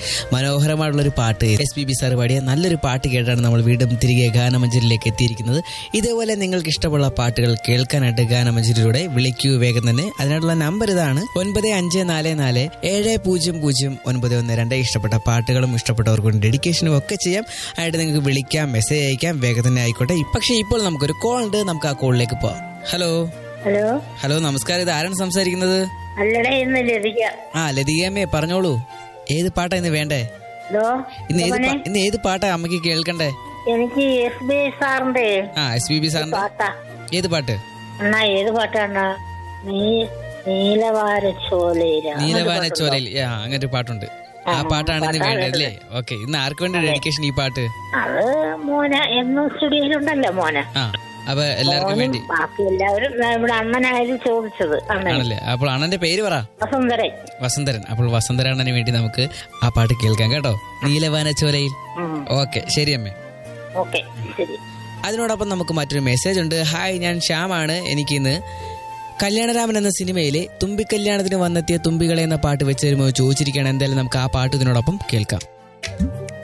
മനോഹരമായിട്ടുള്ളൊരു പാട്ട് S P B sir പാടിയ നല്ലൊരു പാട്ട് കേട്ടാണ് നമ്മൾ വീണ്ടും തിരികെ ഗാനമഞ്ചലിലേക്ക് എത്തിയിരിക്കുന്നത് ഇതേപോലെ നിങ്ങൾക്ക് ഇഷ്ടമുള്ള പാട്ടുകൾ കേൾക്കാനായിട്ട് ഗാനമഞ്ചലിലൂടെ വിളിക്കൂ വേഗം തന്നെ അതിനായിട്ടുള്ള നമ്പർ ഇതാണ് ഒൻപത് അഞ്ച് നാല് നാല് ഏഴ് പൂജ്യം പൂജ്യം ഒൻപത് ഒന്ന് രണ്ട് ഇഷ്ടപ്പെട്ട പാട്ടുകളും ഇഷ്ടപ്പെട്ടവർക്കും ഡെഡിക്കേഷനും ഒക്കെ ചെയ്യാം ആയിട്ട് നിങ്ങൾക്ക് വിളിക്കാം മെസ്സേജ് അയക്കാം വേഗം തന്നെ ആയിക്കോട്ടെ പക്ഷേ ഇപ്പോൾ നമുക്കൊരു കോൾ ഉണ്ട് നമുക്ക് ആ കോളിലേക്ക് പോവാം ഹലോ ഹലോ ഹലോ നമസ്കാരം ഇത് ആരാണ് സംസാരിക്കുന്നത് അല്ലടേ ഇന്ന് ലതിക ആ ലതികമ്മേ പറഞ്ഞോളൂ ഏത് പാട്ടാ ഇന്ന് വേണ്ടേ ഹലോ ഇന്ന് ഏത് മോനെ, പാ- ഇന്ന് ഏത് പാട്ടാ അമ്മയ്ക്ക് കേൾക്കണ്ടേ എനിക്ക് എസ് ബി ഐ സാറിന്റെ ആ എസ് പി ബി സാറിന്റെ പാട്ടാ ഏത് പാട്ട് അണ്ണാ ഏത് പാട്ടാണ് നീ നീലവാര ചോലയില നീലവാന ചോലയിൽ ആ അങ്ങനെ ഒരു പാട്ടുണ്ട് ആ പാട്ടാണ് ഇന്ന് വേണ്ടത് അല്ലേ ഓക്കെ ഇന്ന് ആർക്ക് വേണ്ടി ഡെഡിക്കേഷൻ ഈ പാട്ട് അത് മോന എന്നും സ്റ്റുഡിയോയിലുണ്ടല്ലോ മോന ആ അപ്പൊ എല്ലാവർക്കും വേണ്ടി ബാക്കി എല്ലാവരും ദാ ഇവിടെ അണ്ണനായാലും ചോദിച്ചത് അണ്ണൻ ആണല്ലേ അപ്പോൾ അണ്ണന്റെ പേര് പറ വസുന്ധരൻ വസന്തരൻ അപ്പോൾ വസന്തരണ്ണന് വേണ്ടി നമുക്ക് ആ പാട്ട് കേൾക്കാം കേട്ടോ നീലവാന ചോലയിൽ ഉം. ഓക്കെ ശരി അമ്മേ ഓക്കെ ശരി അതിനോടൊപ്പം നമുക്ക് മറ്റൊരു മെസ്സേജ് ഉണ്ട് ഹായ് ഞാൻ ശ്യാമാണ് എനിക്കിന്ന് കല്യാണരാമൻ എന്ന സിനിമയിലെ തുമ്പിക്കല്യാണത്തിന് വന്നെത്തിയ തുമ്പികളെ എന്ന പാട്ട് വെച്ച് തരുമോ ചോദിച്ചിരിക്കുകയാണ് എന്തായാലും നമുക്ക് ആ പാട്ട് ഇതിനോടൊപ്പം കേൾക്കാം